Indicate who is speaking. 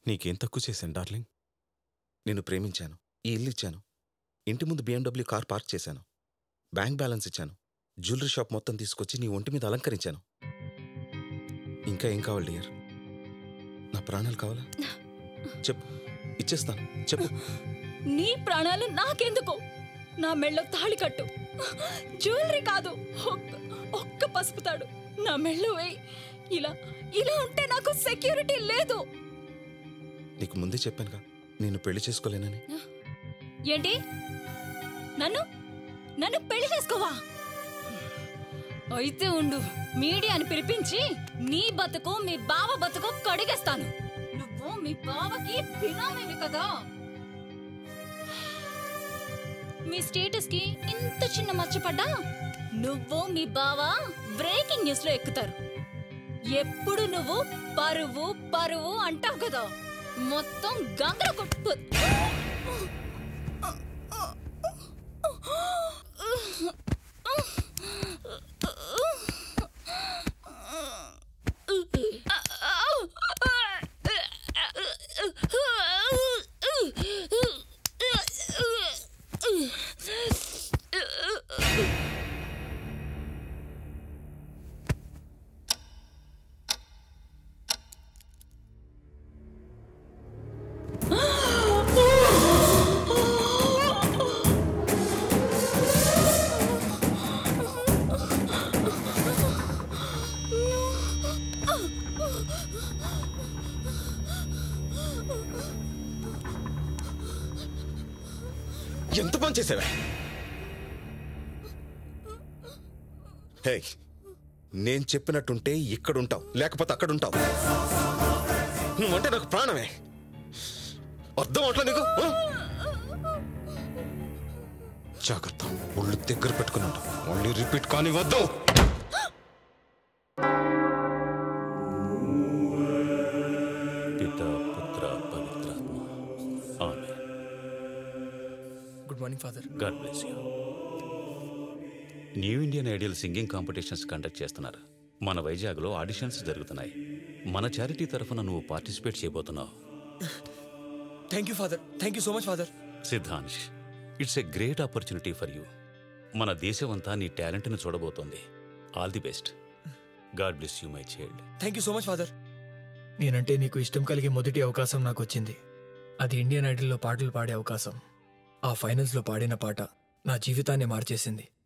Speaker 1: నీకేం తక్కువ చేశాను డార్లింగ్
Speaker 2: నేను ప్రేమించాను ఈ ఇల్లు ఇచ్చాను ఇంటి ముందు BMW కార్ పార్క్ చేశాను బ్యాంక్ బ్యాలెన్స్ ఇచ్చాను జ్యువెలరీ షాప్ మొత్తం తీసుకొచ్చి నీ ఒంటి మీద అలంకరించాను ఇంకా ఏం కావాలి డియర్ నా ప్రాణాలు కావాలా చెప్పు ఇచ్చేస్తాను చెప్పు
Speaker 3: నీ ప్రాణాలు నాకెందుకు నా మెళ్ళో తాళి కట్టు జ్యువెలరీ కాదు ఒక్క ఒక్క పసుపు తాడు నా మెళ్ళో వేయి ఇలా ఇలా ఉంటే నాకు సెక్యూరిటీ లేదు
Speaker 2: నీకు ముందే చెప్పానుగా నేను పెళ్లి చేసుకోలేనని
Speaker 3: ఏంటి నన్ను నన్ను పెళ్లి చేసుకోవా అయితే ఉండు మీడియాని పిలిపించి నీ బతుకు మీ బావ బతుకు కడిగేస్తాను నువ్వు మీ బావకి బినామీవి కదా మీ స్టేటస్ కి ఇంత చిన్న మచ్చపడ్డా నువ్వు మీ బావ బ్రేకింగ్ న్యూస్ లో ఎక్కుతారు ఎప్పుడు నువ్వు పరువు పరువు అంటావు కదా మొత్తం గంగర కొట్టు
Speaker 2: ఎంత పని చేసావా హే నేను చెప్పినట్టుంటే ఇక్కడుంటావు లేకపోతే అక్కడుంటావు నువ్వంటే నాకు ప్రాణమే అర్థం అవట్లా నీకు ఆ? జాగ్రత్త ఒళ్ళు దగ్గర పెట్టుకున్నాడు మళ్ళీ రిపీట్ కానీ వద్దు
Speaker 4: పిత పుత్ర పవిత్రాత్మ ఆమె
Speaker 5: good morning father
Speaker 4: God bless you new Indian Idol singing competitions conduct చేస్తున్నారు మన వైజాగ్లో ఆడిషన్స్ జరుగుతున్నాయి మన చారిటీ తరఫున నువ్వు పార్టిసిపేట్ చేయబోతున్నావు
Speaker 5: thank you father thank you so much father
Speaker 4: Siddhansh it's a great opportunity for you మన దేశమంతా నీ టాలెంట్ను చూడబోతోంది all the best God bless you my child
Speaker 5: thank you so much father నేనంటే నీకు ఇష్టం కలిగే మొదటి అవకాశం నాకు వచ్చింది అది ఇండియన్ ఐడల్లో పాటలు పాడే అవకాశం ఆ ఫైనల్స్లో పాడిన పాట నా జీవితాన్ని మార్చేసింది